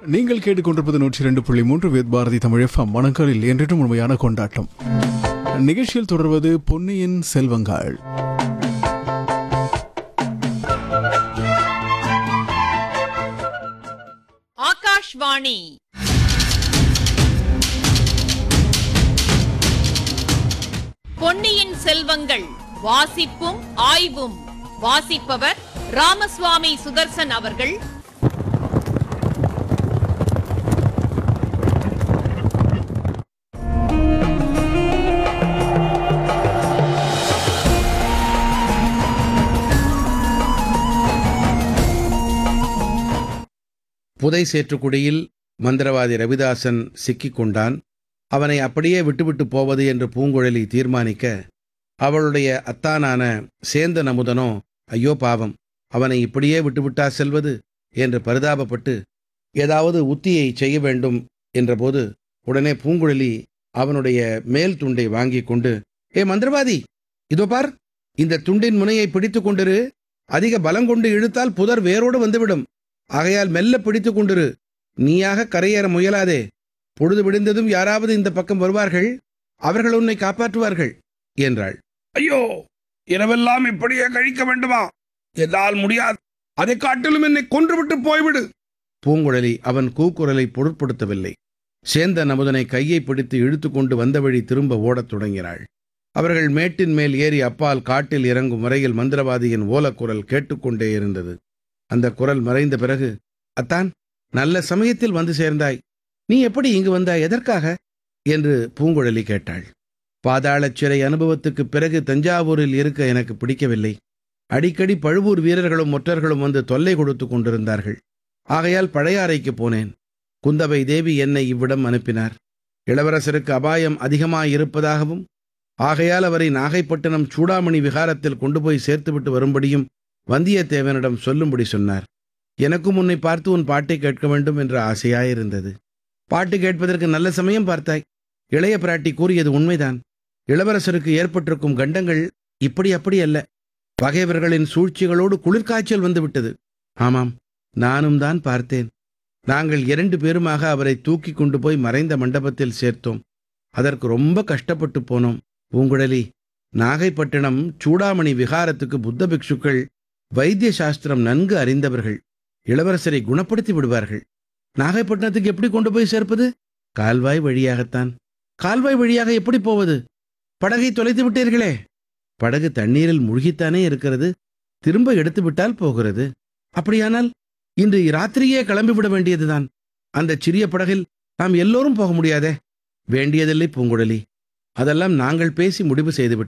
நீங்கள் கேட்டுக்கொண்டிருப்பது நூற்றி இரண்டு புள்ளி மூன்று வேத் பாரதி தமிழ் எஃப்எம் மணக்கரில் என்றும் உண்மையான கொண்டாட்டம் நிகழ்ச்சியில் தொடர்வது பொன்னியின் செல்வங்கள் ஆகாஷ்வாணி பொன்னியின் செல்வங்கள் வாசிப்பும் ஆய்வும் வாசிப்பவர் ராமசுவாமி சுதர்சன் அவர்கள் புதை சேற்றுக்குடியில் மந்திரவாதி ரவிதாசன் சிக்கிக் கொண்டான் அவனை அப்படியே விட்டுவிட்டு போவது என்று பூங்குழலி தீர்மானிக்க அவளுடைய அத்தானான சேந்தன் அமுதனோ ஐயோ பாவம் அவனை இப்படியே விட்டுவிட்டா செல்வது என்று பரிதாபப்பட்டு ஏதாவது உத்தியை செய்ய வேண்டும் என்றபோது உடனே பூங்குழலி அவனுடைய மேல் துண்டை வாங்கிக் கொண்டு ஏ மந்திரவாதி இதோ பார் இந்த துண்டின் முனையை பிடித்துக் கொண்டிரு அதிக பலம் கொண்டு இழுத்தால் புதர் வேரோடு வந்துவிடும் ஆகையால் மெல்ல பிடித்துக் கொண்டிரு நீயாக கரையேற முயலாதே பொழுது விடிந்ததும் யாராவது இந்த பக்கம் வருவார்கள் அவர்கள் உன்னை காப்பாற்றுவார்கள் என்றாள் ஐயோ இரவெல்லாம் இப்படியே கழிக்க வேண்டுமா என்னால் முடியாது அதை காட்டிலும் என்னை கொன்றுவிட்டு போய்விடு பூங்குழலி அவன் கூக்குரலை பொருட்படுத்தவில்லை சேந்தன் அமுதனை கையை பிடித்து இழுத்து கொண்டு வந்த வழி திரும்ப ஓடத் தொடங்கினாள் அவர்கள் மேட்டின் மேல் ஏறி அப்பால் காட்டில் இறங்கும் வரையில் மந்திரவாதியின் ஓலக்குரல் கேட்டுக்கொண்டே இருந்தது அந்த குரல் மறைந்த பிறகு அத்தான் நல்ல சமயத்தில் வந்து சேர்ந்தாய் நீ எப்படி இங்கு வந்தாய் எதற்காக என்று பூங்குழலி கேட்டாள் பாதாளச் சிறை அனுபவத்துக்குப் பிறகு தஞ்சாவூரில் இருக்க எனக்கு பிடிக்கவில்லை அடிக்கடி பழுவூர் வீரர்களும் ஒற்றர்களும் வந்து தொல்லை கொடுத்து கொண்டிருந்தார்கள் ஆகையால் பழையாறைக்கு போனேன் குந்தவை தேவி என்னை இவ்விடம் அனுப்பினார் இளவரசருக்கு அபாயம் அதிகமாயிருப்பதாகவும் ஆகையால் அவரை நாகைப்பட்டினம் சூடாமணி விகாரத்தில் கொண்டு போய் சேர்த்துவிட்டு வரும்படியும் வந்தியத்தேவனிடம் சொல்லும்படி சொன்னார் எனக்கும் உன்னை பார்த்து உன் பாட்டை கேட்க வேண்டும் என்ற ஆசையாயிருந்தது பாட்டு கேட்பதற்கு நல்ல சமயம் பார்த்தாய் இளைய பிராட்டி கூறியது உண்மைதான் இளவரசருக்கு ஏற்பட்டிருக்கும் கண்டங்கள் இப்படி அப்படி அல்ல பகைவர்களின் சூழ்ச்சிகளோடு குளிர்காய்ச்சல் வந்துவிட்டது ஆமாம் நானும் தான் பார்த்தேன் நாங்கள் இரண்டு பேருமாக அவரை தூக்கி கொண்டு போய் மறைந்த மண்டபத்தில் சேர்த்தோம் அதற்கு ரொம்ப கஷ்டப்பட்டு போனோம் பூங்குழலி நாகைப்பட்டினம் சூடாமணி விகாரத்துக்கு புத்த பிக்ஷுக்கள் வைத்திய சாஸ்திரம் நன்கு அறிந்தவர்கள் இளவரசரை குணப்படுத்தி விடுவார்கள் நாகைப்பட்டினத்துக்கு எப்படி கொண்டு போய் சேர்ப்பது கால்வாய் வழியாகத்தான் கால்வாய் வழியாக எப்படி போவது படகை தொலைத்து விட்டீர்களே படகு தண்ணீரில் முழுகித்தானே இருக்கிறது திரும்ப எடுத்து விட்டால் போகிறது அப்படியானால் இன்று ராத்திரியே கிளம்பிவிட வேண்டியதுதான் அந்த சிறிய படகில் நாம் எல்லோரும் போக முடியாதே வேண்டியதில்லை பூங்குழலி அதெல்லாம் நாங்கள் பேசி முடிவு செய்துவிட்டோம்